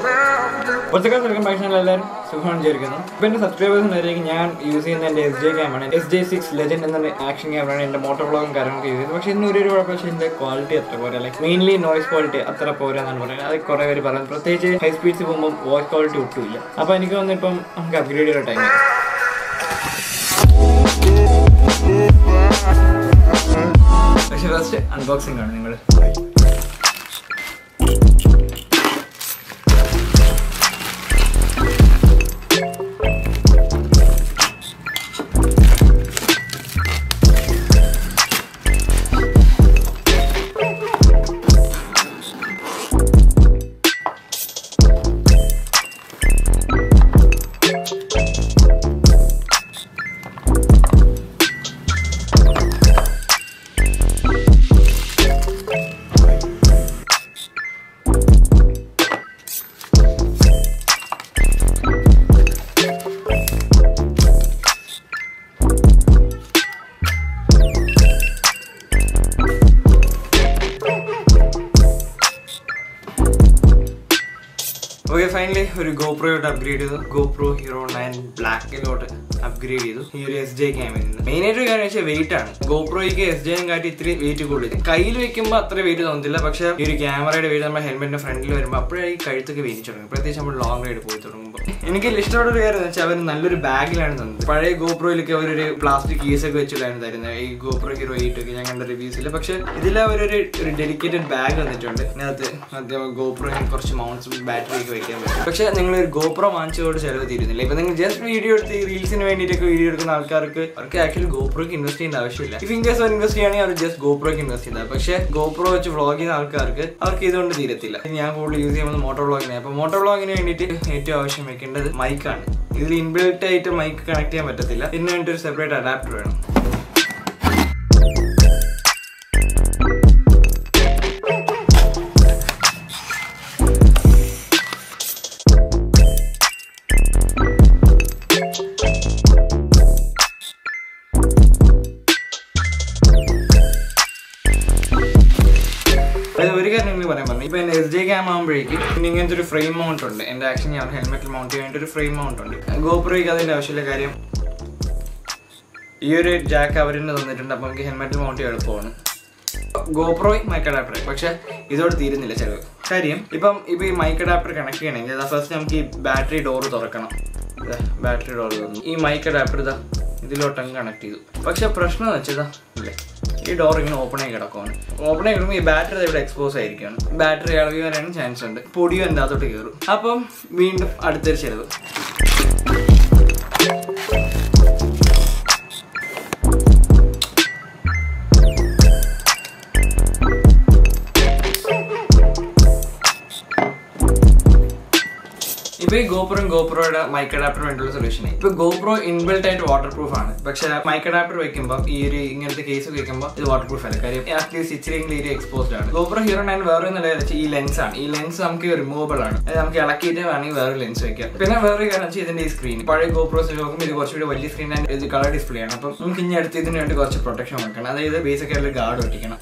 കുറച്ചൊക്കെ welcome back channel എല്ലാവരും സുഖമാണ് വിചാരിക്കുന്നു ഇപ്പൊ എന്റെ സബ്സ്ക്രൈബേഴ്സ് ഉണ്ടായിരിക്കും ഞാൻ യൂസ് ചെയ്യുന്ന എന്റെ എസ് ജെ ക്യാമാണ് എസ് ജെ സിക്സ് ലെജൻഡ് എന്ന ആക്ഷൻ ക്യാമറയാണ് എന്റെ മോട്ടോർ വ്ളോഗും കാര്യങ്ങളൊക്കെ യൂസ് ചെയ്യുന്നത് പക്ഷേ ഇന്ന് ഒരു ഒരു കുഴപ്പം പക്ഷേ ഇതിന്റെ ക്വാളിറ്റി അത്ര പോരാ ലൈക്ക് മെയിൻലി നോയ്സ് ക്വാളിറ്റി അത്ര പോരാ എന്നാണ് പറയുന്നത് അത് കുറെ പേര് പറയുന്നത് പ്രത്യേകിച്ച് ഹൈ സ്പീഡ്സ് പോകുമ്പോൾ വോയിസ് ക്വാളിറ്റി ഒട്ടുമില്ല അപ്പൊ എനിക്ക് തോന്നുന്നു ഇപ്പം നമുക്ക് അപ്ഗ്രേഡ് ചെയ്ത ടൈം പക്ഷെ ഫസ്റ്റ് അൺബോക്സിംഗ് ആണ് നിങ്ങൾ ഓക്കെ ഫൈനലി ഒരു ഗോപ്രോയോട്ട് അപ്ഗ്രേഡ് ചെയ്തു ഗോപ്രോ ഹീറോ നയൻ ബ്ലാക്കിലോട്ട് അപ്ഗ്രേഡ് ചെയ്തു ഈ ഒരു എസ് ജെ ക്യാമിൽ നിന്ന് മെയിൻ ആയിട്ട് ഒരു കാര്യം വെച്ചാൽ വെയിറ്റ് ആണ് ഗോപ്രോയ്ക്ക് എസ് ജെയും കാട്ടി ഇത്തിരി വെയിറ്റ് കൂടുതൽ കയ്യിൽ വെക്കുമ്പോൾ അത്ര വെയിറ്റ് തോന്നുന്നില്ല പക്ഷേ ഈ ഒരു ക്യാമറയുടെ വെയിറ്റ് നമ്മുടെ ഹെൽമെറ്റിന്റെ ഫ്രണ്ടിൽ വരുമ്പോൾ അപ്പോഴേ ഈ കഴുത്തൊക്കെ വേദിച്ചു തുടങ്ങും പ്രത്യേകിച്ച് നമ്മൾ ലോങ് റൈഡ് പോയി തുടങ്ങുമ്പോൾ എനിക്ക് ഇഷ്ടമുള്ള ഒരു കാര്യം എന്ന് വെച്ചാൽ അവർ നല്ലൊരു ബാഗിലാണ് തന്നത് പഴയ ഗോപ്രോയിലൊക്കെ അവരൊരു പ്ലാസ്റ്റിക് കേസൊക്കെ വെച്ചിട്ടാണ് തരുന്നത് ഈ ഗോപ്രോ ഹീറോ എയ്റ്റ് ഒക്കെ ഞാൻ കണ്ട റിവ്യൂസിൽ പക്ഷേ ഇതിൽ അവരൊരു ഒരു ഡെഡിക്കേറ്റഡ് ബാഗ് വന്നിട്ടുണ്ട് ഇതിനകത്ത് മറ്റേ ഗോപ്രോയും കുറച്ച് മൗണ്ട്സും ബാറ്ററി ഒക്കെ വെക്കാൻ പറ്റും പക്ഷേ നിങ്ങൾ ഒരു ഗോപ്രോ വാങ്ങിച്ചതോട് ചിലവ് തീരുന്നില്ല ഇപ്പൊ നിങ്ങൾ ജസ്റ്റ് വീഡിയോ എടുത്ത് റീൽസിന് വേണ്ടിയിട്ടൊക്കെ വീഡിയോ എടുക്കുന്ന ആൾക്കാർക്ക് അവർക്ക് ആക്ച്വലി ഗോപ്രോക്ക് ഇൻവെസ്റ്റ് ചെയ്യേണ്ട ആവശ്യമില്ല ഇഫ് ഇൻ കേസ് അവർ ഇൻവെസ്റ്റ് ചെയ്യുകയാണെങ്കിൽ അവർ ജസ്റ്റ് ഗോപ്രോക്ക് ഇൻവെസ്റ്റ് ചെയ്താൽ പക്ഷേ ഗോപ്രോ വെച്ച് വ്ളോഗ് ചെയ്യുന്ന ആൾക്കാർക്ക് അവർക്ക് ഇതുകൊണ്ട് തീരത്തില്ല ഞാൻ കൂടുതൽ യൂസ് ചെയ്യുന്നത് മോട്ടോർ വ്ളോഗിനെ അപ്പോൾ മോട്ടോർ വ്ളോഗിന് വേണ്ടിയിട്ട് ഏറ്റവും ആവശ്യം വെക്കേണ്ടത് മൈക്കാണ് ഇതിൽ ഇൻബിൽറ്റ് ആയിട്ട് മൈക്ക് കണക്ട് ചെയ്യാൻ പറ്റത്തില്ല ഇതിന് വേണ്ടി ഒരു സെപ്പറേറ്റ് അഡാപ്റ്റർ വേണം അതായത് ഒരു കാര്യം നിങ്ങൾ പറയാൻ പറഞ്ഞു ഇപ്പൊ എന്റെ എസ് ജെ ക്യാം ആകുമ്പോഴേക്ക് പിന്നെ ഇങ്ങനത്തെ ഒരു ഫ്രെയിം മൗണ്ട് ഉണ്ട് എന്റെ ആക്ഷൻ ഞാൻ ഹെൽമെറ്റിൽ മൗണ്ട് ചെയ്യാൻ വേണ്ടി ഒരു ഫ്രെയിം മൗണ്ട് ഉണ്ട് ഗോപ്രോയ്ക്ക് അതിന്റെ ആവശ്യമില്ല കാര്യം ഈ ഒരു ജാക്ക് അവരിന് തന്നിട്ടുണ്ട് അപ്പൊ നമുക്ക് ഹെൽമെറ്റിൽ മൗണ്ട് ചെയ്യാൻ എളുപ്പമാണ് ഗോപ്രോയും മൈക്ക് അഡാപ്റ്റർ പക്ഷെ ഇതോട് തീരുന്നില്ല ചിലവ് കാര്യം ഇപ്പം ഇപ്പൊ ഈ മൈക്ക് അഡാപ്റ്റർ കണക്ട് ചെയ്യണമെങ്കിൽ ഫസ്റ്റ് നമുക്ക് ഈ ബാറ്ററി ഡോർ തുറക്കണം ബാറ്ററി ഡോർ തുറന്നു ഈ മൈക്ക് അഡാപ്റ്റർ ഇതാ ഇതിലോട്ടങ്ങ് കണക്ട് ചെയ്തു പക്ഷെ പ്രശ്നം എന്ന് വെച്ചതാ ഇല്ലേ ഈ ഡോർ ഇങ്ങനെ ഓപ്പൺ ആയി കിടക്കുവാണ് ഓപ്പൺ ആയി കിടക്കുമ്പോൾ ഈ ബാറ്ററി ഇവിടെ എക്സ്പോസ് ആയിരിക്കുകയാണ് ബാറ്ററി ഇളകി വരാനും ചാൻസ് ഉണ്ട് പൊടിയും എൻ്റെ അകത്തോട്ട് കയറും അപ്പം വീണ്ടും അടുത്തൊരു ചിലവ് ഇപ്പൊ ഈ ഗോപ്രോയും ഗോപ്രോയുടെ മൈക്ക് അഡാപ്റ്റർ വേണ്ടിയുള്ള സൊല്യൂഷൻ ഇപ്പൊ ഗോപ്രോ ഇൻബിൽട്ട് ആയിട്ട് വാട്ടർ പ്രൂഫ് ആണ് പക്ഷെ മൈക്ക് അഡാപ്റ്റർ വെക്കുമ്പോൾ ഈ ഒരു ഇങ്ങനത്തെ കേസ് വെക്കുമ്പോൾ ഇത് വാട്ടർ പ്രൂഫ് അല്ല കാര്യം അറ്റ്ലീസ്റ്റ് ഇച്ചിരിയെങ്കിലും ഏരിയ എക്സ്പോസ്ഡ് ആണ് ഗോപ്രോ ഹീറോ നയൻ വേറെ ഒന്നും വെച്ചാൽ ഈ ലെൻസ് ആണ് ഈ ലെൻസ് നമുക്ക് റിമൂവബിൾ ആണ് അത് നമുക്ക് ഇളക്കിയിട്ട് വേണമെങ്കിൽ വേറെ ലെൻസ് വെക്കാം പിന്നെ വേറെ കാര്യം വെച്ചാൽ ഇതിന്റെ ഈ സ്ക്രീൻ പഴയ ഗോപ്രോസ് നോക്കുമ്പോൾ ഇത് കുറച്ചുകൂടി വലിയ സ്ക്രീൻ ആൻഡ് ഇത് കളർ ഡിസ്പ്ലേ ആണ് അപ്പം നമുക്ക് ഇനി അടുത്ത് ഇതിന് വേണ്ടി കുറച്ച് പ്രൊട്ടക്ഷൻ വെക്കണം അതായത് ബേസിക് ആയിട്ടുള്ള ഗാർഡ് ഒട്ടിക്കണം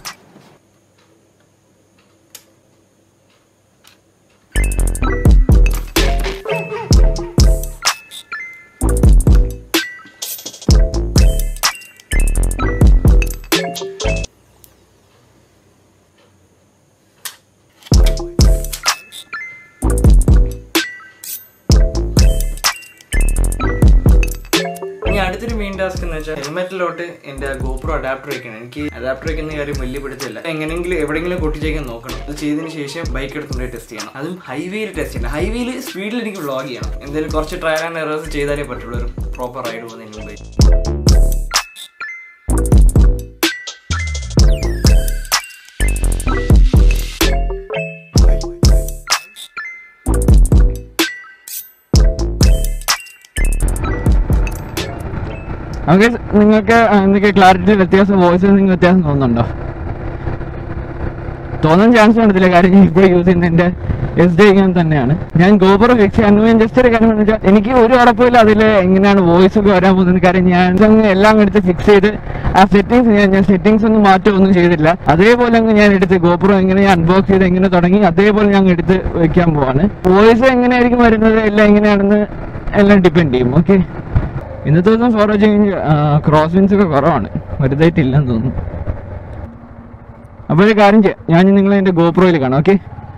ഇനി അടുത്തൊരു മെയിൻ ടാസ്ക് എന്ന് വെച്ചാൽ ഹെൽമെറ്റിലോട്ട് എന്റെ ഗോപ്രോ അഡാപ്റ്റർ വെക്കണം എനിക്ക് അഡാപ്റ്റർ വെക്കുന്ന കാര്യം വലിയ പിടുത്തില്ല എങ്ങനെയെങ്കിലും എവിടെയെങ്കിലും പൊട്ടിച്ചേക്കാൻ നോക്കണം അത് ചെയ്തതിന് ശേഷം ബൈക്ക് എടുത്തുകൊണ്ട് ടെസ്റ്റ് ചെയ്യണം അതും ഹൈവേയിൽ ടെസ്റ്റ് ചെയ്യണം ഹൈവേയിൽ സ്പീഡിൽ എനിക്ക് വ്ളോഗ് ചെയ്യണം എന്തെങ്കിലും കുറച്ച് ട്രയൽ ആൻഡ് എറേഴ്സ് ചെയ്താലേ പറ്റുള്ളൂ ഒരു പ്രോപ്പർ റൈഡ് പോകുന്നതിന് മുമ്പ് നമുക്ക് നിങ്ങൾക്ക് എന്തൊക്കെ ക്ലാരിറ്റി വ്യത്യാസം വോയിസ് എന്തെങ്കിലും വ്യത്യാസം തോന്നുന്നുണ്ടോ തോന്നാൻ ചാൻസ് കാണത്തില്ല കാര്യം ഞാൻ ഇപ്പോൾ യൂസ് ചെയ്യുന്ന എന്റെ എസ് ഡി ക്യാം തന്നെയാണ് ഞാൻ ഗോപുരം ഫിക്സ് ചെയ്യാൻ ഞാൻ ജസ്റ്റ് ഒരു കാര്യം എന്ന് വെച്ചാൽ എനിക്ക് ഒരു അടപ്പില്ല അതിൽ എങ്ങനെയാണ് വോയിസ് ഒക്കെ വരാൻ പോകുന്നത് കാര്യം ഞാൻ അങ്ങ് എല്ലാം എടുത്ത് ഫിക്സ് ചെയ്ത് ആ സെറ്റിംഗ്സ് ഞാൻ ഞാൻ സെറ്റിംഗ്സ് ഒന്നും മാറ്റമൊന്നും ചെയ്തില്ല അതേപോലെ അങ്ങ് ഞാൻ എടുത്ത് ഗോപുരം എങ്ങനെ ഞാൻ അൺബോക്സ് ചെയ്ത് എങ്ങനെ തുടങ്ങി അതേപോലെ ഞാൻ എടുത്ത് വെക്കാൻ പോവാണ് വോയിസ് എങ്ങനെയായിരിക്കും വരുന്നത് എല്ലാം എങ്ങനെയാണെന്ന് എല്ലാം ഡിപ്പെൻഡ് ചെയ്യും ഓക്കെ ഇന്നത്തെ ദിവസം ഫോർ ചേഞ്ച് ക്രോസ് വിൻസ് ഒക്കെ കുറവാണ് വലുതായിട്ടില്ലെന്ന് തോന്നുന്നു അപ്പോൾ ഒരു കാര്യം ചെയ്യാം ഞാൻ നിങ്ങളെ എൻ്റെ ഗോപ്രോയിൽ കാണാം ഓക്കെ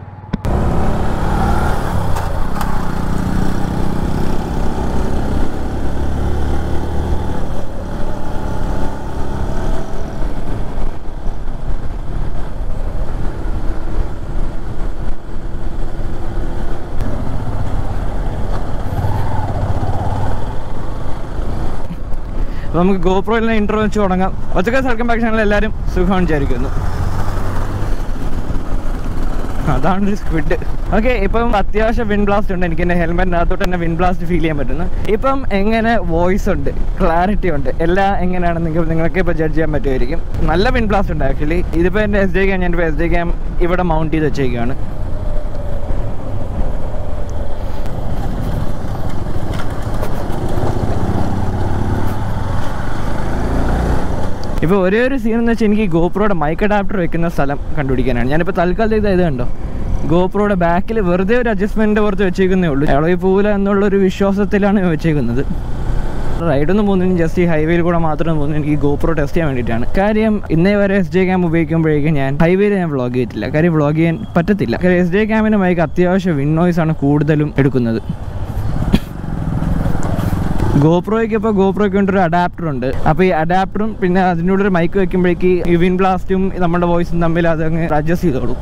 അപ്പോൾ നമുക്ക് ഗോപ്രോയിലെ ഇൻട്രോ വെച്ച് തുടങ്ങാം ഒറ്റക്ക സർക്കം പാക്ഷനിൽ എല്ലാവരും സുഖമാണ് വിചാരിക്കുന്നു അതാണ് ഒരു സ്ക്വിഡ് ഓക്കെ ഇപ്പം അത്യാവശ്യം വിൻ ബ്ലാസ്റ്റ് ഉണ്ട് എനിക്ക് എൻ്റെ ഹെൽമെറ്റിനകത്തോട്ട് തന്നെ വിൻ ബ്ലാസ്റ്റ് ഫീൽ ചെയ്യാൻ പറ്റുന്നു ഇപ്പം എങ്ങനെ വോയിസ് ഉണ്ട് ക്ലാരിറ്റി ഉണ്ട് എല്ലാം എങ്ങനെയാണെന്നെങ്കിൽ നിങ്ങൾക്ക് ഇപ്പോൾ ജഡ്ജ് ചെയ്യാൻ പറ്റുമായിരിക്കും നല്ല വിൻ ബ്ലാസ്റ്റ് ഉണ്ട് ആക്ച്വലി ഇതിപ്പോൾ എൻ്റെ എസ് ഡി ക്യാം ഞാൻ എസ് ഡി ക്യാം ഇവിടെ മൗണ്ട് ചെയ്ത് വെച്ചേക്കാണ് ഇപ്പോൾ ഒരേ ഒരു സീൻ എന്ന് വെച്ചാൽ എനിക്ക് ഗോപ്രോയുടെ മൈക്ക് അഡാപ്റ്റർ വെക്കുന്ന സ്ഥലം കണ്ടുപിടിക്കാനാണ് ഞാനിപ്പോൾ തൽക്കാലത്തേക്ക് ഇത് കണ്ടോ ഗോപ്രോയുടെ ബാക്കിൽ വെറുതെ ഒരു അഡ്ജസ്റ്റ്മെൻറ്റ് പുറത്ത് വെച്ചേക്കുന്നേ ഉള്ളൂ ഇളവി പോകില്ല എന്നുള്ളൊരു വിശ്വാസത്തിലാണ് ഞാൻ വെച്ചേക്കുന്നത് റൈഡൊന്നും പോകുന്നതിന് ജസ്റ്റ് ഈ ഹൈവേയിൽ കൂടെ മാത്രം പോകുന്നത് എനിക്ക് ഗോപ്രോ ടെസ്റ്റ് ചെയ്യാൻ വേണ്ടിയിട്ടാണ് കാര്യം ഇന്നേ വരെ എസ് ജെ ക്യാം ഉപയോഗിക്കുമ്പോഴേക്കും ഞാൻ ഹൈവേയിൽ ഞാൻ വ്ളോഗ് ചെയ്തിട്ടില്ല കാര്യം വ്ളോഗ് ചെയ്യാൻ പറ്റത്തില്ല കാര്യം എസ് ജെ ക്യാമിൻ്റെ മൈക്ക് അത്യാവശ്യം വിൻ നോയ്സ് ആണ് കൂടുതലും എടുക്കുന്നത് ഗോപ്രോയ്ക്ക് ഇപ്പോൾ ഗോപ്രോയ്ക്ക് വേണ്ടി ഒരു അഡാപ്റ്റർ ഉണ്ട് അപ്പോൾ ഈ അഡാപ്റ്ററും പിന്നെ അതിനോട് ഒരു മൈക്ക് വെക്കുമ്പോഴേക്ക് ഈ വിൻ ബ്ലാസ്റ്റും നമ്മുടെ വോയിസും തമ്മിൽ അതങ്ങ് അഡ്ജസ്റ്റ് ചെയ്തോളും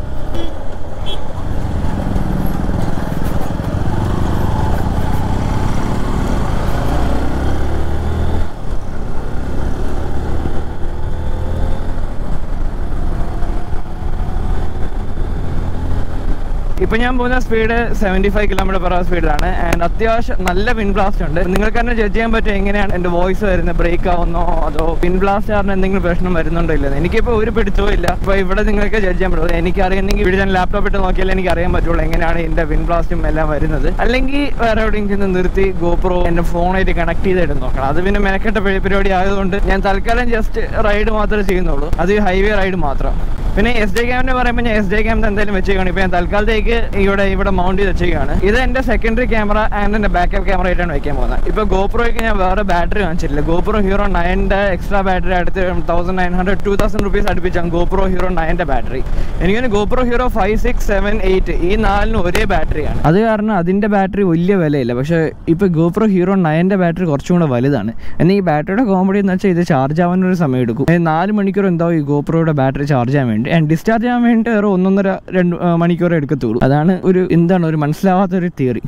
ഇപ്പൊ ഞാൻ പോകുന്ന speed seventy five kilometre per hour സ്പീഡിലാണ് ആൻഡ് അത്യാവശ്യം നല്ല വിൻ ബ്ലാസ്റ്റ് ഉണ്ട് നിങ്ങൾക്ക് തന്നെ ജഡ്ജ് ചെയ്യാൻ പറ്റും എങ്ങനെയാണ് എന്റെ വോയിസ് വരുന്നത് ബ്രേക്ക് ആവുന്നോ അതോ വിൻ ബ്ലാസ്റ്റ് കാരണം എന്തെങ്കിലും പ്രശ്നം വരുന്നുണ്ടോ ഇല്ലെന്ന് എനിക്കിപ്പോ ഒരു പിടുത്തവും ഇല്ല ഇപ്പൊ ഇവിടെ നിങ്ങൾക്ക് ജഡ്ജ് ചെയ്യാൻ പറ്റും എനിക്ക് അറിയുന്നെങ്കിൽ ഇവിടെ ഞാൻ ലാപ്ടോപ്പ് ഇട്ട് നോക്കിയാൽ എനിക്ക് അറിയാൻ പറ്റുള്ളൂ എങ്ങനെയാണ് എന്റെ വിൻ ബ്ലാസ്റ്റും എല്ലാം വരുന്നത് അല്ലെങ്കിൽ വേറെ എവിടെയെങ്കിലും നിർത്തി ഗോപ്രോ എന്റെ ഫോണായിട്ട് കണക്ട് ചെയ്തിട്ട് നോക്കണം അത് പിന്നെ മെനക്കെട്ട പരി- പരിപാടി ആയതുകൊണ്ട് ഞാൻ തൽക്കാലം ജസ്റ്റ് റൈഡ് മാത്രമേ ചെയ്യുന്നുള്ളൂ അത് ഹൈവേ റൈഡ് മാത്രം പിന്നെ എസ് ഡി ക്യാമിനെ പറയുമ്പോൾ ഞാൻ എസ് ഡി ക്യാമിന് എന്തായാലും വെച്ചേക്കാണ് ഇപ്പൊ ഞാൻ തൽക്കാലത്തേക്ക് ഇവിടെ ഇവിടെ മൗണ്ട് ചെയ്ത് വെച്ചേക്കാണ് ഇത് എന്റെ സെക്കൻഡറി ക്യാമറ ആൻഡ് എന്റെ ബാക്കപ്പ് ക്യാമറ ആയിട്ടാണ് വെക്കാൻ പോകുന്നത് ഇപ്പൊ ഗോപ്രോയ്ക്ക് ഞാൻ വേറെ ബാറ്ററി വാങ്ങിച്ചിട്ടില്ല ഗോപ്രോ ഹീറോ നയൻ്റെ എക്സ്ട്രാ ബാറ്ററി അടുത്ത് thousand nine hundred two thousand rupees അടുപ്പിച്ചാണ് ഗോപ്രോ ഹീറോ നയൻ്റെ ബാറ്ററി എനിക്ക് GoPro Hero five six seven eight ഈ നാലിനും ഒരേ ബാറ്ററിയാണ് അത് കാരണം അതിന്റെ ബാറ്ററി വലിയ വിലയില്ല പക്ഷെ ഇപ്പൊ ഗോപ്രോ ഹീറോ നയൻ്റെ ബാറ്ററി കുറച്ചും കൂടെ വലുതാണ് എന്നാൽ ഈ ബാറ്ററിയുടെ കോമഡി എന്ന് വെച്ചാൽ ഇത് ചാർജ് ആവാൻ ഒരു സമയം എടുക്കും ഏ, നാല് മണിക്കൂർ എന്താവും ഈ ഗോപ്രോയുടെ ബാറ്ററി ചാർജ് ചെയ്യാൻ വേണ്ടി ആൻഡ് ഡിസ്ചാർജ് ചെയ്യാൻ വേണ്ടി വേറെ ഒന്നൊന്നര രണ്ട് ആ, മണിക്കൂറേ എടുക്കത്തുള്ളൂ അതാണ് ഒരു എന്താണ് ഒരു മനസ്സിലാവാത്തൊരു തിയറി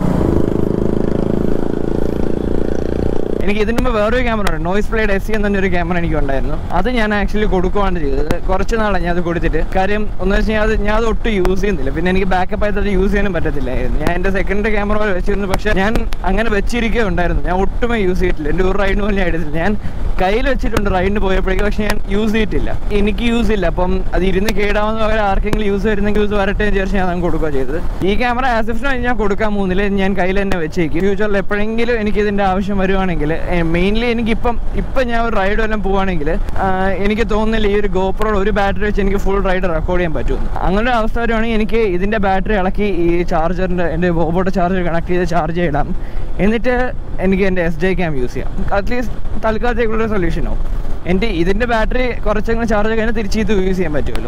എനിക്ക് ഇതിന് മുമ്പ് വേറൊരു ക്യാമറ ഉണ്ട് നോയ്സ് പ്ലേഡ് എസ് സി എന്ന് പറഞ്ഞൊരു ക്യാമറ എനിക്ക് ഉണ്ടായിരുന്നു അത് ഞാൻ ആക്ച്വലി കൊടുക്കുവാണ് ചെയ്തത് കുറച്ച് നാളാണ് ഞാൻ അത് കൊടുത്തിട്ട് കാര്യം ഒന്ന് വെച്ച് കഴിഞ്ഞാൽ അത് ഞാൻ അത് ഒട്ടും യൂസ് ചെയ്യുന്നില്ല പിന്നെ എനിക്ക് ബാക്കപ്പ് ആയിട്ട് അത് യൂസ് ചെയ്യാനും പറ്റത്തില്ലായിരുന്നു ഞാൻ എൻ്റെ സെക്കൻഡ് ക്യാമറ വെച്ചിരുന്നു പക്ഷെ ഞാൻ അങ്ങനെ വെച്ചിരിക്കുക ഉണ്ടായിരുന്നു ഞാൻ ഒട്ടുമേ യൂസ് ചെയ്തിട്ടില്ല എൻ്റെ ഒരു റൈഡിന് പോലും ഞാൻ എടുത്തില്ല ഞാൻ കയ്യിൽ വെച്ചിട്ടുണ്ട് റൈഡിന് പോയപ്പോഴേക്കും പക്ഷെ ഞാൻ യൂസ് ചെയ്തിട്ടില്ല എനിക്ക് യൂസ് ഇല്ല അപ്പം അത് ഇരുന്ന് കേടാവുന്ന പകരം ആർക്കെങ്കിലും യൂസ് വരുന്നെങ്കിൽ യൂസ് വരട്ടെ എന്ന് വിചാരിച്ച് ഞാൻ അത് കൊടുക്കുക ചെയ്തത് ഈ ക്യാമറ ആസിഫിന് ഞാൻ കൊടുക്കാൻ പോകുന്നില്ല ഞാൻ കയ്യിൽ തന്നെ വെച്ചേക്കും ഫ്യൂച്ചറിൽ എപ്പോഴെങ്കിലും എനിക്ക് ഇതിന്റെ ആവശ്യം വരുവാണെങ്കിൽ മെയിൻലി എനിക്ക് ഇപ്പം ഇപ്പം ഞാൻ ഒരു റൈഡ് വല്ലതും പോവാണെങ്കിൽ എനിക്ക് തോന്നുന്നില്ല ഈ ഒരു ഗോപ്രോ ഒരു ബാറ്ററി വെച്ച് എനിക്ക് ഫുൾ റൈഡ് റെക്കോർഡ് ചെയ്യാൻ പറ്റുമെന്ന് അങ്ങനെ ഒരു അവസ്ഥ വരുവാണെങ്കിൽ എനിക്ക് ഇതിന്റെ ബാറ്ററി ഇളക്കി ഈ ചാർജറിന്റെ എൻ്റെ ബോബോട്ട് ചാർജർ കണക്ട് ചെയ്ത് ചാർജ് ചെയ്യിടാം എന്നിട്ട് എനിക്ക് എൻ്റെ എസ് ജെ ക്യാം യൂസ് ചെയ്യാം അറ്റ്ലീസ്റ്റ് തൽക്കാലത്തേക്കുള്ള സൊല്യൂഷൻ ആവും എൻ്റെ ഇതിന്റെ ബാറ്ററി കുറച്ചെങ്കിലും ചാർജ് കഴിഞ്ഞാൽ തിരിച്ച് ഇത് യൂസ് ചെയ്യാൻ പറ്റുമല്ലോ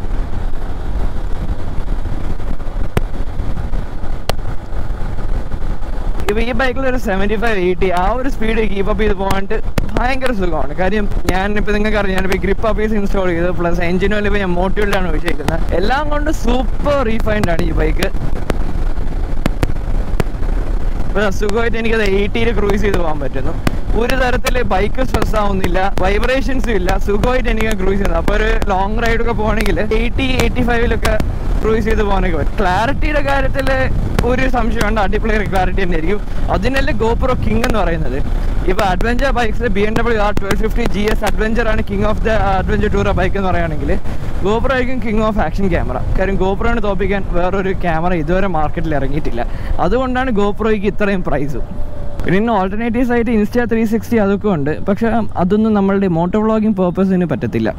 ഇപ്പൊ ഈ ബൈക്കിൽ ഒരു സെവന്റി ഫൈവ് എയ്റ്റി ആ ഒരു സ്പീഡ് കീപ്പ് അപ്പ് ചെയ്ത് പോകാണ്ട് ഭയങ്കര സുഖമാണ് കാര്യം ഞാൻ ഇപ്പൊ നിങ്ങൾക്ക് അറിയാം ഞാനിപ്പോ ഗ്രിപ്പ് അപ്പീസ് ഇൻസ്റ്റാൾ ചെയ്ത് പ്ലസ് എഞ്ചിനും ഇപ്പൊ ഞാൻ മോട്ടീവിലാണ് വെച്ചേക്കുന്നത് എല്ലാം കൊണ്ട് സൂപ്പർ റീഫൈൻഡ് ആണ് ഈ ബൈക്ക് ഇപ്പൊ സുഖമായിട്ട് എനിക്കത് എയ്റ്റിയിൽ ക്രൂസ് ചെയ്ത് പോകാൻ പറ്റുന്നു ഒരു തരത്തില് ബൈക്ക് സ്ട്രെസ് ആവുന്നില്ല വൈബ്രേഷൻസും ഇല്ല സുഖമായിട്ട് എനിക്ക് ക്രൂസ് ചെയ്യുന്നത് അപ്പൊ ഒരു ലോങ് റൈഡ് ഒക്കെ പോകണമെങ്കിൽ എയ്റ്റി എയ്റ്റി ഫൈവിലൊക്കെ ക്രൂസ് ചെയ്ത് പോകാനൊക്കെ പറ്റും ക്ലാരിറ്റിയുടെ കാര്യത്തിൽ ഒരു സംശയമുണ്ട് അടിപൊളി ക്ലാരിറ്റി തന്നെ ആയിരിക്കും അതിനല്ലേ ഗോപ്രോ കിങ് എന്ന് പറയുന്നത് ഇപ്പൊ adventure bikes B M W R twelve fifty G S adventure ആണ് king of the adventure tour bike എന്ന് പറയുകയാണെങ്കിൽ ഗോപ്രോ ആയിരിക്കും കിങ് ഓഫ് ആക്ഷൻ ക്യാമറ കാര്യം ഗോപ്രോനെ തോപ്പിക്കാൻ വേറൊരു ക്യാമറ ഇതുവരെ മാർക്കറ്റിൽ ഇറങ്ങിയിട്ടില്ല അതുകൊണ്ടാണ് ഗോപ്രോയ്ക്ക് ഇത്രയും പ്രൈസും പിന്നെ ഇന്ന് ഓൾട്ടർനേറ്റീവ്സ് ആയിട്ട് ഇൻസ്റ്റാ ത്രീ സിക്സ്റ്റി അതൊക്കെ ഉണ്ട് പക്ഷെ അതൊന്നും നമ്മളുടെ മോട്ടോ വ്ളോഗിങ് പേർപ്പസിന് പറ്റത്തില്ല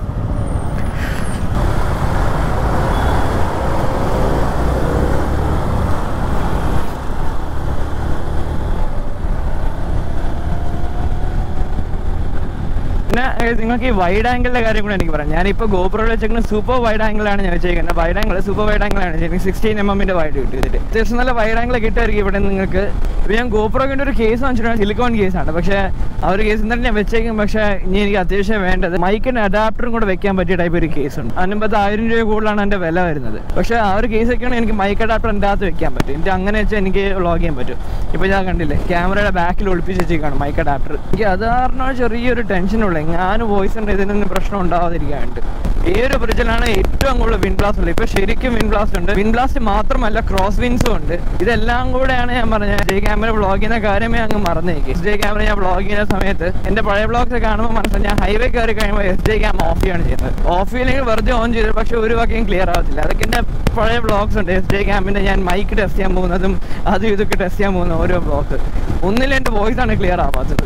പിന്നെ ഏഹ്, നിങ്ങൾക്ക് ഈ വൈഡ് ആംഗിളിന്റെ കാര്യം കൂടെ എനിക്ക് പറയാം ഞാനിപ്പോൾ ഗോപ്രോയിൽ വെച്ചേക്കുന്ന സൂപ്പർ വൈഡ് ആംഗിളാണ് ഞാൻ വെച്ചേക്കുന്നത് വൈഡ് ആംഗിൾ സൂപ്പർ വൈഡ് ആംഗിളാണ് എനിക്ക് സിക്സ്റ്റീൻ എം എമ്മിന്റെ വൈഡ് കിട്ടിയത് അത്യാവശ്യം നല്ല വൈഡ് ആംഗിൾ കിട്ടുമായിരിക്കും ഇവിടെ നിങ്ങൾക്ക് ഇപ്പൊ ഞാൻ ഗോപ്രോക്കിന്റെ ഒരു കേസ് വാങ്ങിച്ചിട്ടുണ്ട് സിലിക്കോൺ കേസാണ് പക്ഷേ ആ ഒരു കേസ് തന്നെ ഞാൻ വെച്ചേക്കും പക്ഷേ ഇനി എനിക്ക് അത്യാവശ്യം വേണ്ടത് മൈക്കിന് അഡാപ്റ്ററും കൂടെ വെക്കാൻ പറ്റിയ ടൈപ്പ് ഒരു കേസ് ഉണ്ട് അൻപത് ആയിരം രൂപ കൂടുതലാണ് എൻ്റെ വില വരുന്നത് പക്ഷേ ആ ഒരു കേസ് ഒക്കെയാണ് എനിക്ക് മൈക്ക് അഡാപ്റ്റർ എൻ്റെ അകത്ത് വെക്കാൻ പറ്റും എനിക്ക് അങ്ങനെ വെച്ചാൽ എനിക്ക് വ്ളോഗ് ചെയ്യാൻ പറ്റും ഇപ്പോൾ ഞാൻ കണ്ടില്ലേ ക്യാമറയുടെ ബാക്കിൽ ഒളിപ്പിച്ച് വെച്ചേക്കാണ് മൈക്ക് അഡാപ്റ്റർ എനിക്ക് അത് കാരണം ചെറിയൊരു ടെൻഷനുള്ള എങ്ങാനും വോയിസ് ഉണ്ട് ഇതിനൊന്നും പ്രശ്നം ഉണ്ടാവാതിരിക്കാനുണ്ട് ഈ ഒരു ബ്രിഡ്ജിലാണ് ഏറ്റവും കൂടുതൽ വിൻ ബ്ലാസ്റ്റ് ഉള്ളത് ഇപ്പൊ ശരിക്കും വിൻ ബ്ലാസ്റ്റ് ഉണ്ട് വിൻ ബ്ലാസ്റ്റ് മാത്രമല്ല ക്രോസ് വിൻസും ഉണ്ട് ഇതെല്ലാം കൂടെയാണ് ഞാൻ പറഞ്ഞത് ജെ ക്യാമറ വ്ളോഗ് ചെയ്യുന്ന കാര്യമേ അങ്ങ് മറന്നേക്ക് എസ് ജെ ക്യാമറ ഞാൻ വ്ളോഗ് ചെയ്യുന്ന സമയത്ത് എന്റെ പഴയ വ്ളോഗ്സ് കാണുമ്പോൾ മനസ്സിലായി ഞാൻ ഹൈവേ കയറി കഴിയുമ്പോൾ എസ് ജെ ക്യാമ ഓഫ് ചെയ്യാണ് ചെയ്യുന്നത് ഓഫ് ചെയ്യില്ലെങ്കിൽ വെറുതെ ഓൺ ചെയ്തത് പക്ഷെ ഒരു വാക്യം ക്ലിയർ ആവത്തില്ല അതൊക്കെ എന്റെ പഴയ വ്ളോഗ്സ് ഉണ്ട് എസ് ജെ ക്യാമിന്റെ ഞാൻ മൈക്ക് ടെസ്റ്റ് ചെയ്യാൻ പോകുന്നതും അതും ഇതൊക്കെ ടെസ്റ്റ് ചെയ്യാൻ പോകുന്ന ഓരോ വ്ളോഗ്സ് ഒന്നിലും എന്റെ വോയിസ് ആണ് ക്ലിയർ ആവാത്തത്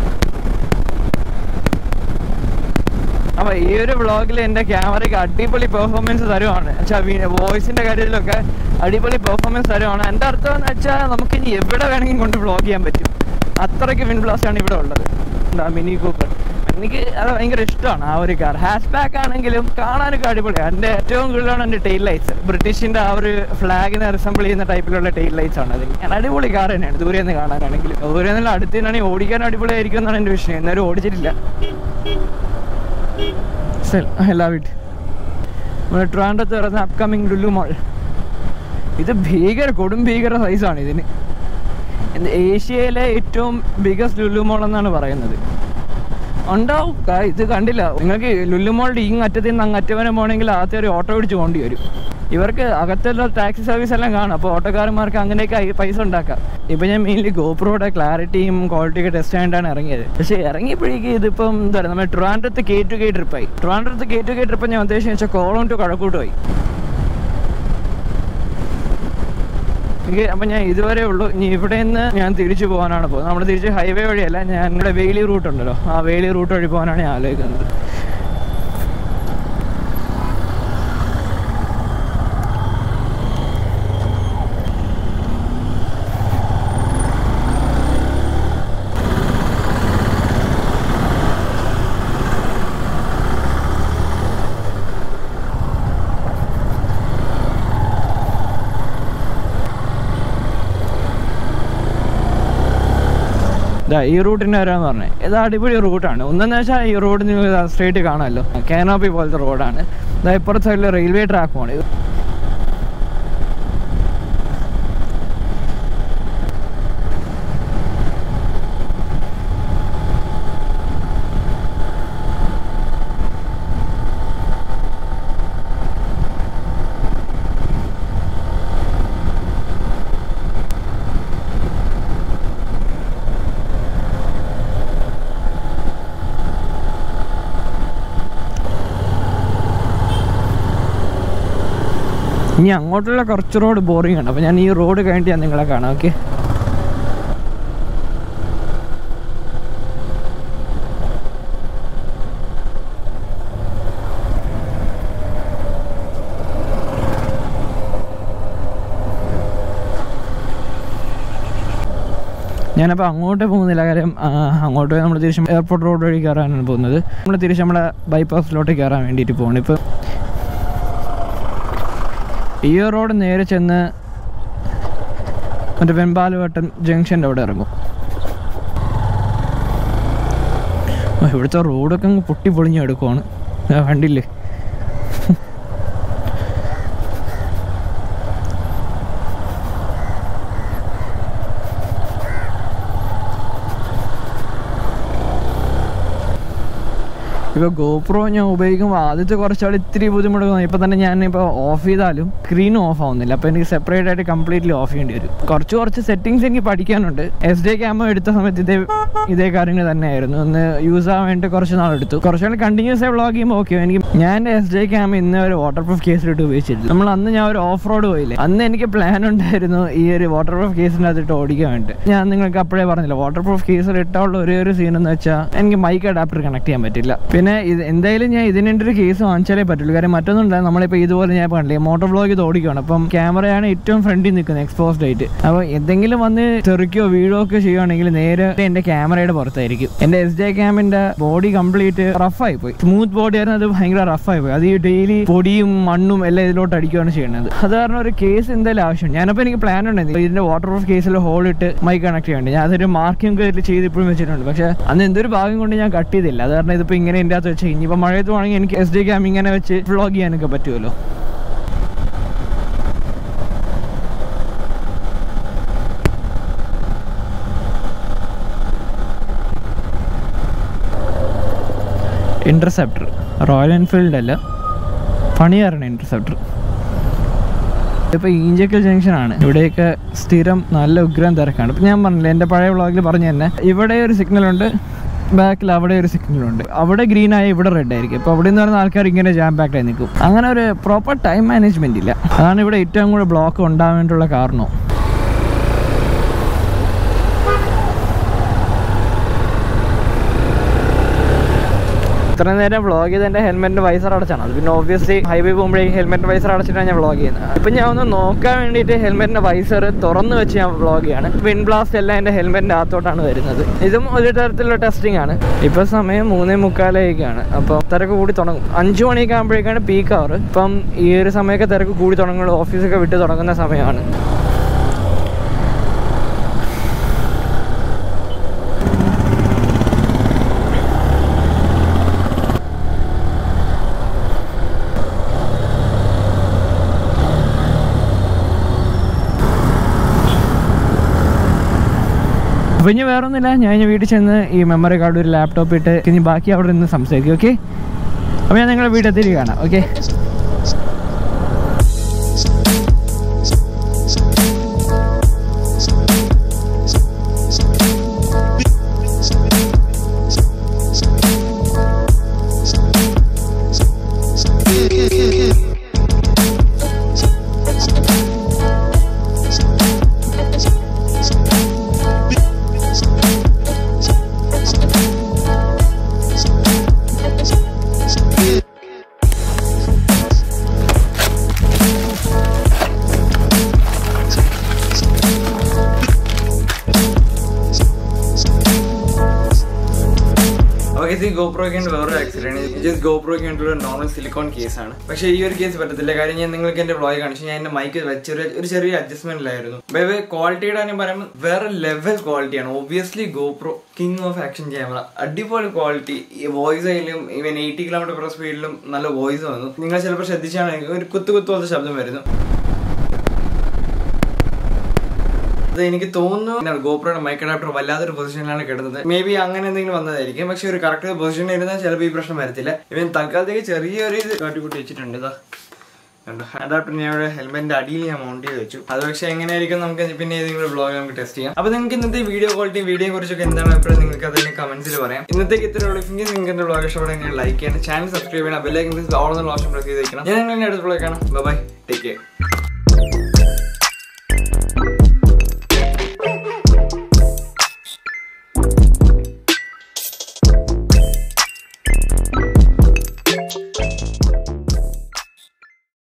അപ്പൊ ഈ ഒരു വ്ളോഗിൽ എന്റെ ക്യാമറയ്ക്ക് അടിപൊളി പെർഫോമൻസ് തരുവാണ് വോയിസിന്റെ കാര്യത്തിലൊക്കെ അടിപൊളി പെർഫോമൻസ് തരുവാണ് എന്റെ അർത്ഥം എന്ന് വെച്ചാൽ നമുക്ക് ഇനി എവിടെ വേണമെങ്കിലും കൊണ്ട് വ്ളോഗ് ചെയ്യാൻ പറ്റും അത്രയ്ക്ക് വിൻ ബ്ലാസ്റ്റ് ആണ് ഇവിടെ ഉള്ളത് എന്താ മിനി കൂപ്പർ എനിക്ക് അത് ഭയങ്കര ഇഷ്ടമാണ് ആ ഒരു കാർ ഹാഷ് ബാക്ക് ആണെങ്കിലും കാണാനൊക്കെ അടിപൊളിയാണ് എൻ്റെ ഏറ്റവും കൂടുതലാണ് എൻ്റെ ടെയിൽ ലൈറ്റ്സ് ബ്രിട്ടീഷിന്റെ ആ ഒരു ഫ്ലാഗിനെ റിസംബിൾ ചെയ്യുന്ന ടൈപ്പിലുള്ള ടെയിൽ ലൈറ്റ്സ് ആണ് അത് ഞാൻ അടിപൊളി കാർ തന്നെയാണ് ദൂരെ നിന്ന് കാണാനാണെങ്കിൽ ദൂരെ നിന്നുള്ള അടുത്ത് നിന്നാണെങ്കിൽ ഓടിക്കാൻ അടിപൊളിയായിരിക്കും എന്നാണ് എൻ്റെ വിഷയം എന്നാലും ഓടിച്ചിട്ടില്ല സെൽ ഐ ലവ് ഇറ്റ് നമ്മുടെ ട്രിവാൻഡ്രത്ത് വരുന്ന അപ്കമിങ് ലുലു മോൾ ഇത് ഭീകര കൊടും ഭീകര സൈസാണ് ഇതിന് എന്ത് ഏഷ്യയിലെ ഏറ്റവും ബിഗസ്റ്റ് ലുലു മോൾ എന്നാണ് പറയുന്നത് ഉണ്ടാവും കാ- ഇത് കണ്ടില്ല നിങ്ങൾക്ക് ലുലു മോളുടെ ഈ അറ്റത്തിൽ നിന്ന് അങ്ങ് അറ്റം വരെ പോകണമെങ്കിൽ ആദ്യം ഒരു ഓട്ടോ പിടിച്ച് പോകേണ്ടി വരും ഇവർക്ക് അകത്തുള്ള ടാക്സി സർവീസ് എല്ലാം കാണും അപ്പോൾ ഓട്ടോക്കാരന്മാർക്ക് അങ്ങനെയൊക്കെ ആയി പൈസ ഉണ്ടാക്കാം ഇപ്പം ഞാൻ മെയിൻലി ഗോപ്രോയുടെ ക്ലാരിറ്റിയും ക്വാളിറ്റിയൊക്കെ ടെസ്റ്റ് ചെയ്യാനാണ് ഇറങ്ങിയത് പക്ഷേ ഇറങ്ങിയപ്പോഴേക്ക് ഇതിപ്പം എന്താ പറയുക നമ്മൾ ട്രിവാൻഡ്രത്ത് കെ ടു കെ ട്രിപ്പായി ട്രിവാൻഡ്രത്ത് കെ ടു കെ ട്രിപ്പ് ഞാൻ ഉദ്ദേശിച്ച വെച്ചാൽ കോളം ടു കഴക്കൂട്ട് പോയി എനിക്ക് അപ്പം ഞാൻ ഇതുവരെ ഉള്ളൂ ഇനി ഇവിടെ നിന്ന് ഞാൻ തിരിച്ചു പോകാനാണ് പോകുന്നത് നമ്മൾ തിരിച്ച് ഹൈവേ വഴിയല്ല ഞാൻ ഇവിടെ വേലി റൂട്ട് ഉണ്ടല്ലോ ആ വേലി റൂട്ട് വഴി പോകാനാണ് ഞാൻ ആലോചിക്കുന്നത് ഇതാ ഈ റൂട്ടിൻ്റെ വരാന്ന് പറഞ്ഞത് ഇത് അടിപൊളി റൂട്ടാണ് ഒന്നെന്ന് വെച്ചാൽ ഈ റോഡ് നിങ്ങൾ സ്ട്രേറ്റ് കാണാമല്ലോ കാനോപ്പി പോലത്തെ റോഡാണ് ഇതാ ഇപ്പുറത്തെ സൈഡിൽ റെയിൽവേ ട്രാക്ക് പോകണം ഇത് ഇനി അങ്ങോട്ടുള്ള കുറച്ച് റോഡ് ബോറിംഗ് ഉണ്ട് അപ്പോൾ ഞാൻ ഈ റോഡ് കഴിഞ്ഞിട്ട് ഞാൻ നിങ്ങളെ കാണാം ഓക്കെ ഞാനപ്പോൾ അങ്ങോട്ട് പോകുന്നില്ല കാര്യം ആ, അങ്ങോട്ട് നമ്മൾ തിരിച്ച് എയർപോർട്ട് റോഡ് വഴി കയറാനാണ് പോകുന്നത് നമ്മൾ തിരിച്ച് നമ്മളെ ബൈപ്പാസിലോട്ട് കയറാൻ വേണ്ടിയിട്ട് പോകണം ഇപ്പോൾ ഈ റോഡ് നേരെ ചെന്ന് മറ്റേ വെമ്പാലുവട്ടം ജംഗ്ഷൻ്റെ അവിടെ ഇറങ്ങും ഓ, ഇവിടുത്തെ റോഡൊക്കെ അങ്ങ് പൊട്ടി പൊളിഞ്ഞ് എടുക്കുവാണ് ദാ കണ്ടില്ലേ ഇപ്പോൾ ഗോപ്രോ ഞാൻ ഉപയോഗിക്കുമ്പോൾ ആദ്യത്തെ കുറച്ചാൾ ഇത്തിരി ബുദ്ധിമുട്ട് തോന്നി ഇപ്പം തന്നെ ഞാൻ ഇപ്പോൾ ഓഫ് ചെയ്താലും സ്ക്രീൻ ഓഫ് ആവുന്നില്ല അപ്പോൾ എനിക്ക് സെപ്പറേറ്റ് ആയിട്ട് കംപ്ലീറ്റ്ലി ഓഫ് ചെയ്യേണ്ടി വരും കുറച്ച് കുറച്ച് സെറ്റിങ്സ് എനിക്ക് പഠിക്കാനുണ്ട് എസ് ഡി ക്യാമറ എടുത്ത സമയത്ത് ഇതേ ഇതേ കാര്യങ്ങൾ തന്നെയായിരുന്നു ഒന്ന് യൂസ് ആവാൻ വേണ്ടി കുറച്ച് നാളെടുത്തു കുറച്ചുകൂടി കണ്ടിന്യൂസ് ആയി വ്ളോഗ് ചെയ്യുമ്പോൾ ഓക്കെ എനിക്ക് ഞാൻ എസ് ഡി ക്യാമറ ഇന്ന് ഒരു വാട്ടർ പ്രൂഫ് കേസിലിട്ട് ഉപയോഗിച്ചിരുന്നു നമ്മൾ അന്ന് ഞാൻ ഒരു ഓഫ് റോഡ് പോയില്ലേ അന്ന് എനിക്ക് പ്ലാൻ ഉണ്ടായിരുന്നു ഈ ഒരു വാട്ടർ പ്രൂഫ് കേസിനകത്തിട്ട് ഓടിക്കാൻ വേണ്ടി ഞാൻ നിങ്ങൾക്ക് അപ്പോഴേ പറഞ്ഞില്ല വാട്ടർ പ്രൂഫ് കേസിൽ ഇട്ടുള്ള ഒരേ ഒരു സീൻ എന്ന് വെച്ചാൽ എനിക്ക് മൈക്ക് അഡാപ്റ്റർ കണക്ട് ചെയ്യാൻ പറ്റില്ല പിന്നെ ഇത് എന്തായാലും ഞാൻ ഇതിൻ്റെ ഒരു കേസ് വാങ്ങിച്ചാലേ പറ്റുള്ളൂ കാര്യം മറ്റൊന്നുമില്ല നമ്മളിപ്പോൾ ഇതുപോലെ ഞാൻ കണ്ടില്ലേ മോട്ടോർ ബ്ലോഗ് ഇത് ഓടിക്കുകയാണ് അപ്പം ക്യാമറയാണ് ഏറ്റവും ഫ്രണ്ടിൽ നിൽക്കുന്നത് എക്സ്പോസ്ഡ് ആയിട്ട് അപ്പോൾ എന്തെങ്കിലും വന്ന് തെറിക്കോ വീഴോ ഒക്കെ ചെയ്യുവാണെങ്കിൽ നേരെ എൻ്റെ ക്യാമറയുടെ പുറത്തായിരിക്കും എൻ്റെ എസ് ഡി ക്യാമിൻ്റെ ബോഡി കംപ്ലീറ്റ് റഫായി പോയി സ്മൂത്ത് ബോഡി ആയിരുന്നു അത് ഭയങ്കര റഫായി പോയി അത് ഈ ഡെയിലി പൊടിയും മണ്ണും എല്ലാം ഇതിലോട്ട് അടിക്കുകയാണ് ചെയ്യുന്നത് അത് കാരണം ഒരു കേസ് എന്തായാലും ആവശ്യമുണ്ട് ഞാനപ്പോൾ എനിക്ക് പ്ലാൻ ഉണ്ടായിരുന്നു ഇതിൻ്റെ വാട്ടർ പ്രൂഫ് കേസിൽ ഹോൾ ഇട്ട് മൈക്ക് കണക്ട് ചെയ്യേണ്ടത് ഞാൻ അതൊരു മാർക്കിംഗ് കയറി ചെയ്ത് ഇപ്പോഴും വെച്ചിട്ടുണ്ട് പക്ഷേ അന്ന് എന്തൊരു ഭാഗം കൊണ്ട് ഞാൻ കട്ട് ചെയ്തില്ല അത് കാരണം ഇതിപ്പോൾ ഇങ്ങനെ എൻ്റെ അകത്ത് വെച്ച് ഇനിയിപ്പോൾ മഴയത്ത് വേണമെങ്കിൽ എനിക്ക് എസ് ഡി ക്യാം ഇങ്ങനെ വെച്ച് വ്ളോഗ് ചെയ്യാനൊക്കെ പറ്റുമല്ലോ ഇൻ്റർസെപ്റ്റർ റോയൽ എൻഫീൽഡ് അല്ല പണിയാറാണ് ഇൻ്റർസെപ്റ്റർ ഇപ്പോൾ ഈഞ്ചക്കൽ ജംഗ്ഷനാണ് ഇവിടെയൊക്കെ സ്ഥിരം നല്ല ഉഗ്രം തിരക്കാണ് ഇപ്പം ഞാൻ പറഞ്ഞില്ല എൻ്റെ പഴയ വ്ളോഗിൽ പറഞ്ഞു തന്നെ ഇവിടെ ഒരു സിഗ്നലുണ്ട് ബാക്കിൽ അവിടെ ഒരു സിഗ്നലുണ്ട് അവിടെ ഗ്രീൻ ആയി ഇവിടെ റെഡ് ആയിരിക്കും അപ്പോൾ അവിടെ നിന്ന് പറയുന്ന ആൾക്കാർ ഇങ്ങനെ ജാം ബാക്കായി നിൽക്കും അങ്ങനെ ഒരു പ്രോപ്പർ ടൈം മാനേജ്മെന്റ് ഇല്ല അതാണ് ഇവിടെ ഏറ്റവും കൂടുതൽ ബ്ലോക്ക് ഉണ്ടാകാൻ വേണ്ടിയുള്ള കാരണം ഇത്ര നേരം വ്ളോഗ് ചെയ്ത് എൻ്റെ ഹെൽമെറ്റിന്റെ വൈസർ അടച്ചാണ് അത് പിന്നെ ഓബ്വിയസ്ലി ഹൈവേ പോകുമ്പോഴേക്കും ഹെൽമെറ്റ് വൈസർ അടച്ചിട്ടാണ് ഞാൻ വ്ളോഗ് ചെയ്യുന്നത് ഇപ്പം ഞാൻ ഒന്ന് നോക്കാൻ വേണ്ടിയിട്ട് ഹെൽമെറ്റിന്റെ വൈസർ തുറന്ന് വെച്ച് ഞാൻ വ്ളോഗ് ചെയ്യാണ് വിൻ ബ്ലാസ്റ്റ് എല്ലാം എൻ്റെ ഹെൽമെറ്റിന്റെ അകത്തോട്ടാണ് വരുന്നത് ഇതും ഒരു തരത്തിലുള്ള ടെസ്റ്റിംഗ് ആണ് ഇപ്പം സമയം മൂന്നേ മുക്കാലേക്കാണ് അപ്പോൾ തിരക്ക് കൂടി തുടങ്ങും അഞ്ചു മണിയൊക്കെ ആകുമ്പോഴേക്കാണ് പീക്ക് അവർ ഇപ്പം ഈ ഒരു സമയമൊക്കെ തിരക്ക് കൂടി തുടങ്ങുള്ളൂ ഓഫീസൊക്കെ വിട്ട് തുടങ്ങുന്ന സമയമാണ് അപ്പൊ ഇനി വേറെ ഒന്നുമില്ല ഞാൻ ഇനി വീട്ടിൽ ചെന്ന് ഈ മെമ്മറി കാർഡ് ഒരു ലാപ്ടോപ്പ് ഇട്ട് ഇനി ബാക്കി അവിടെ നിന്ന് സംസാരിക്കും ഓക്കെ അപ്പൊ ഞാൻ നിങ്ങളെ വീട്ടിൽ തിരികെ കാണാം ഓക്കെ ഓക്കെ ഇത് ഗോപ്രോയ്ക്ക് വേണ്ടി വേറൊരു ആക്സിഡന്റ് ജസ്റ്റ് ഗോപ്രോയ്ക്ക് വേണ്ടിയുള്ള നോർമൽ സിലിക്കോൺ കേസാണ് പക്ഷേ ഈ ഒരു കേസ് പറ്റത്തില്ല കാര്യം ഞാൻ നിങ്ങൾക്ക് എന്റെ വ്ളോഗ് കാണിച്ചു ഞാൻ എന്റെ മൈക്ക് വെച്ചൊരു ഒരു ചെറിയ അഡ്ജസ്റ്റ്മെന്റിലായിരുന്നു ബൈബേ ക്വാളിറ്റിയുടെ കാര്യം പറയുമ്പോൾ വേറെ ലെവൽ ക്വാളിറ്റിയാണ് obviously GoPro king of action camera അടിപൊളി ക്വാളിറ്റി വോയിസ് ആയാലും ഈവൻ എയ്റ്റി കിലോമീറ്റർ പെർ സ്പീഡിലും നല്ല വോയിസ് വന്നു നിങ്ങൾ ചിലപ്പോൾ ശ്രദ്ധിച്ചാണെങ്കിൽ ഒരു കുത്തു കുത്തു പോലത്തെ ശബ്ദം വരുന്നു അത് എനിക്ക് തോന്നുന്നു ഗോപ്രോയുടെ മൈക്ക് അഡാപ്റ്റർ വല്ലാത്തൊരു പൊസിഷനിലാണ് കിടന്നത് മേ ബി അങ്ങനെ എന്തെങ്കിലും വന്നതായിരിക്കും പക്ഷെ ഒരു കറക്റ്റ് പൊസിഷനിൽ ഇരുന്നാൽ ചിലപ്പോൾ ഈ പ്രശ്നം വരത്തില്ല ഇവൻ തൽക്കാലത്തേക്ക് ചെറിയൊരു ഇത് കാട്ടിക്കൂട്ടി വെച്ചിട്ടുണ്ട് ഇതാ കണ്ടോ അഡാപ്റ്റർ ഞാൻ ഇവിടെ ഹെൽമെറ്റിന്റെ അടിയിൽ ഞാൻ മൗണ്ട് ചെയ്ത് വെച്ചു അത് പക്ഷേ എങ്ങനെയായിരിക്കും നമുക്ക് പിന്നെ ഏതെങ്കിലും ബ്ലോഗ് നമുക്ക് ടെസ്റ്റ് ചെയ്യാം അപ്പൊ നിങ്ങൾക്ക് ഇന്നത്തെ വീഡിയോ ക്വാളിറ്റി വീഡിയോയെ കുറിച്ചൊക്കെ എന്താണ് അഭിപ്രായം നിങ്ങൾക്ക് അതിന് കമന്റ്സിൽ പറയാം ഇന്നത്തേക്ക് ഇത്ര ഉള്ളൂ നിങ്ങൾക്ക് എന്റെ ബ്ലോഗ് ഇഷ്ടപ്പെടുന്ന ലൈക്ക് ചെയ്യണം ചാനൽ സബ്സ്ക്രൈബ് ചെയ്യണം ബെല്ലൈക്കൻ ഓൾ ഓപ്ഷൻ പ്രസ് ചെയ്ത് വെക്കണം ഞാൻ നിങ്ങളുടെ അടുത്ത് ബ്ലോഗ് കാണാം ബൈ ടേക്ക് കെയർ